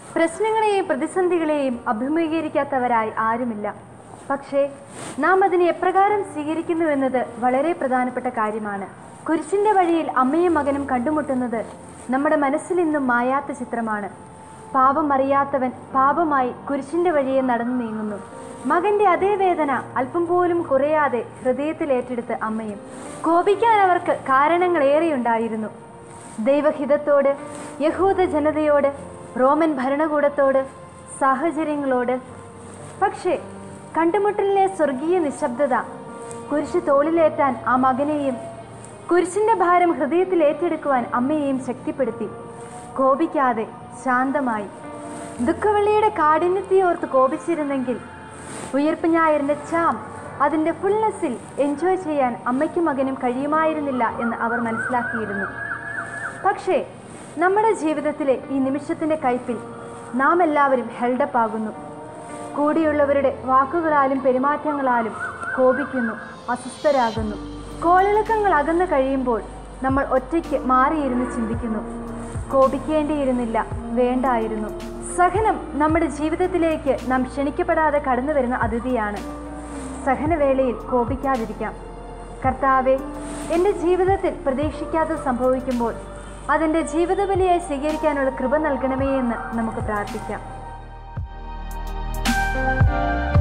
പ്രശ്നങ്ങളെയും പ്രതിസന്ധികളെയും അഭിമുഖീകരിക്കാത്തവരായി ആരുമില്ല പക്ഷേ നാം അതിനെ എപ്രകാരം സ്വീകരിക്കുന്നുവെന്നത് വളരെ പ്രധാനപ്പെട്ട കാര്യമാണ് കുരിശിന്റെ വഴിയിൽ അമ്മയും മകനും കണ്ടുമുട്ടുന്നത് നമ്മുടെ മനസ്സിൽ ഇന്നും മായാത്ത ചിത്രമാണ് പാപം അറിയാത്തവൻ പാപമായി കുരിശിന്റെ വഴിയെ നടന്നു നീങ്ങുന്നു മകന്റെ അതേ വേദന അല്പം പോലും കുറയാതെ ഹൃദയത്തിൽ ഏറ്റെടുത്ത് അമ്മയും കോപിക്കാൻ അവർക്ക് കാരണങ്ങളേറെയുണ്ടായിരുന്നു ദൈവഹിതത്തോട് യഹൂദ ജനതയോട് റോമൻ ഭരണകൂടത്തോട് സാഹചര്യങ്ങളോട് പക്ഷേ കണ്ടുമുട്ടലിലെ സ്വർഗീയ നിശബ്ദത കുരിശ് തോളിലേറ്റാൻ ആ മകനെയും കുരിശിന്റെ ഭാരം ഹൃദയത്തിൽ ഏറ്റെടുക്കുവാൻ അമ്മയെയും ശക്തിപ്പെടുത്തി കോപിക്കാതെ ശാന്തമായി ദുഃഖവെള്ളിയുടെ കാഠിന്യത്തെ ഓർത്ത് കോപിച്ചിരുന്നെങ്കിൽ ഉയർപ്പ് ഞായറിന്റെ ചാം അതിന്റെ ഫുൾനെസ്സിൽ എൻജോയ് ചെയ്യാൻ അമ്മയ്ക്കും മകനും കഴിയുമായിരുന്നില്ല എന്ന് അവർ മനസ്സിലാക്കിയിരുന്നു പക്ഷേ നമ്മുടെ ജീവിതത്തിലെ ഈ നിമിഷത്തിന്റെ കയ്പിൽ നാം എല്ലാവരും ഹെൽഡപ്പ് ആകുന്നു കൂടിയുള്ളവരുടെ വാക്കുകളാലും പെരുമാറ്റങ്ങളാലും കോപിക്കുന്നു അസ്വസ്ഥരാകുന്നു കോളിളക്കങ്ങൾ അകന്നു കഴിയുമ്പോൾ നമ്മൾ ഒറ്റയ്ക്ക് മാറിയിരുന്ന് ചിന്തിക്കുന്നു കോപിക്കേണ്ടിയിരുന്നില്ല വേണ്ടായിരുന്നു സഹനം നമ്മുടെ ജീവിതത്തിലേക്ക് നാം ക്ഷണിക്കപ്പെടാതെ കടന്നു വരുന്ന അതിഥിയാണ് സഹനവേളയിൽ കോപിക്കാതിരിക്കാം കർത്താവെ എൻ്റെ ജീവിതത്തിൽ പ്രതീക്ഷിക്കാതെ സംഭവിക്കുമ്പോൾ അതിൻ്റെ ജീവിത ബലിയായി സ്വീകരിക്കാനുള്ള കൃപ നൽകണമേ എന്ന് നമുക്ക് പ്രാർത്ഥിക്കാം